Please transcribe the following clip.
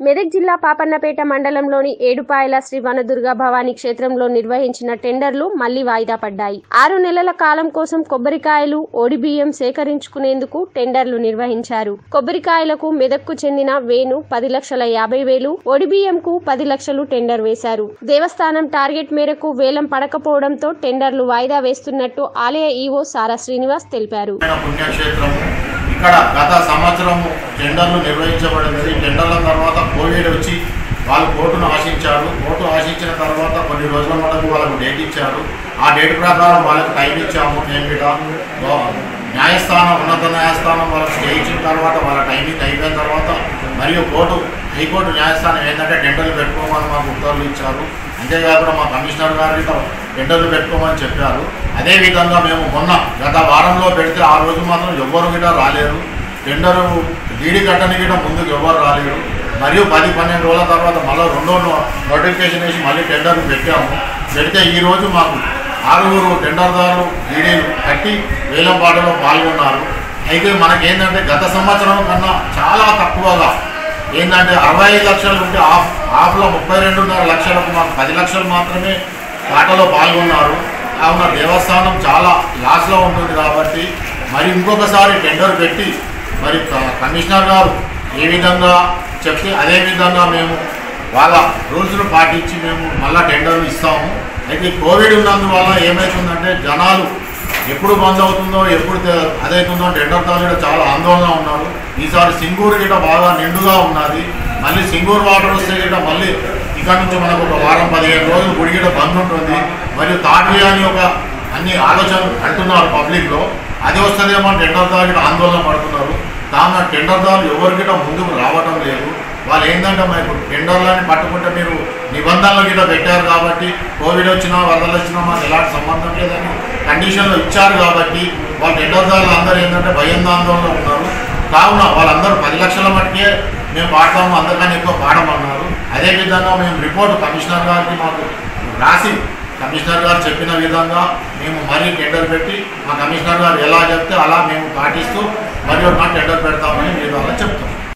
మెదక్ జిల్లా పాపన్నపేట మండలంలోని ఏడుపాయల శ్రీ వనదుర్గ భవానీ క్షేత్రంలో నిర్వహించిన టెండర్లు మళ్లీ వాయిదా పడ్డాయి ఆరు నెలల కాలం కోసం కొబ్బరికాయలు ఓడిబియ్యం సేకరించుకునేందుకు టెండర్లు నిర్వహించారు కొబ్బరికాయలకు మెదక్కు చెందిన వేణు పది లక్షల యాభై వేలు ఓడిబియ్యంకు పది లక్షలు టెండర్ వేశారు దేవస్థానం టార్గెట్ మేరకు వేలం పడకపోవడంతో టెండర్లు వాయిదా వేస్తున్నట్టు ఆలయ ఈవో సారా శ్రీనివాస్ తెలిపారు ఆయన పుణ్యక్షేత్రము ఇక్కడ గత సంవత్సరము టెండర్లు నిర్వహించబడినది టెండర్ల తర్వాత కోవిడ్ వచ్చి వాళ్ళు కోర్టును ఆశించారు కోర్టు ఆశించిన తర్వాత కొన్ని రోజుల వరకు వాళ్ళకు డేట్ ఇచ్చారు ఆ డేట్ ప్రకారం వాళ్ళకి టైం ఇచ్చాము మేము కూడా గో- న్యాయస్థానం ఉన్నత న్యాయస్థానం వాళ్ళకి స్టే ఇచ్చిన తర్వాత వాళ్ళ టైమింగ్ అయిపోయిన తర్వాత మరియు కోర్టు హైకోర్టు న్యాయస్థానం ఏంటంటే టెండర్లు పెట్టుకోమని మాకు ఉత్తర్వులు ఇచ్చారు అంతేకాకుండా మా కమిషనర్ గారితో టెండర్లు పెట్టుకోమని చెప్పారు అదేవిధంగా మేము మొన్న గత వారంలో పెడితే ఆ రోజు మాత్రం ఎవ్వరు గిట రాలేరు టెండరు డీడీ కట్టని గిట ముందుకు ఎవ్వరు రాలేరు మరియు పది పన్నెండు రోజుల తర్వాత మళ్ళీ రెండో నో- నోటిఫికేషన్ వేసి మళ్ళీ టెండర్లు పెట్టాము పెడితే ఈ రోజు మాకు ఆరుగురు టెండర్దారులు డీడీలు కట్టి వేలంపాటలో పాల్గొన్నారు అయితే మనకేంటంటే గత సంవత్సరం కన్నా చాలా తక్కువగా ఏంటంటే అరవై ఐదు లక్షలు ఉంటే ఆఫ్ ఆఫ్లో ముప్పై రెండున్నర లక్షలకు మాకు పది లక్షలు మాత్రమే ఆటలో పాల్గొన్నారు కావున దేవస్థానం చాలా లాస్లో ఉంటుంది కాబట్టి మరి ఇంకొకసారి టెండర్ పెట్టి మరి క- కమిషనర్ గారు ఏ విధంగా చెప్తే అదే విధంగా మేము వాళ్ళ రూల్స్ను పాటించి మేము మళ్ళా టెండర్లు ఇస్తాము అయితే కోవిడ్ ఉన్నందువల్ల ఏమవుతుందంటే జనాలు ఎప్పుడు బంద్ అవుతుందో ఎప్పుడు తె- అదవుతుందో టెండర్ తాలూకా చాలా ఆందోళన ఉన్నారు ఈసారి సింగూరు గిట బాగా నిండుగా ఉన్నది మళ్ళీ సింగూరు వాటర్ వస్తే గిట మళ్ళీ ఇక్కడ నుంచి మనకు ఒక వారం పదిహేను రోజులు గుడి గిట బంద్ ఉంటుంది మరియు తాటి అని ఒక అన్ని ఆలోచనలు అంటున్నారు పబ్లిక్లో అది వస్తుందేమో టెండర్ దారు ఆందోళన పడుతున్నారు కావున టెండర్ దారులు ఎవరి గిట ముందుకు రావటం లేదు వాళ్ళు ఏంటంటే మనకు టెండర్లని పట్టుకుంటే మీరు నిబంధనలు గిట్ట పెట్టారు కాబట్టి కోవిడ్ వచ్చినా వరదలు వచ్చినా మాకు ఎలాంటి సంబంధం లేదని కండిషన్లు ఇచ్చారు కాబట్టి వాళ్ళ టెండర్దారులు అందరూ ఏంటంటే భయాందోళనలో ఉన్నారు కావున వాళ్ళందరూ పది లక్షల మట్టుకే మేము పాడతాము అందరికన్నా ఎక్కువ పాడమన్నారు అదేవిధంగా మేము రిపోర్ట్ కమిషనర్ గారికి మాకు రాసి కమిషనర్ గారు చెప్పిన విధంగా మేము మరీ టెండర్ పెట్టి మా కమిషనర్ గారు ఎలా చెప్తే అలా మేము పాటిస్తూ మరి ఒక టెండర్ పెడతామని మీ ద్వారా చెప్తాం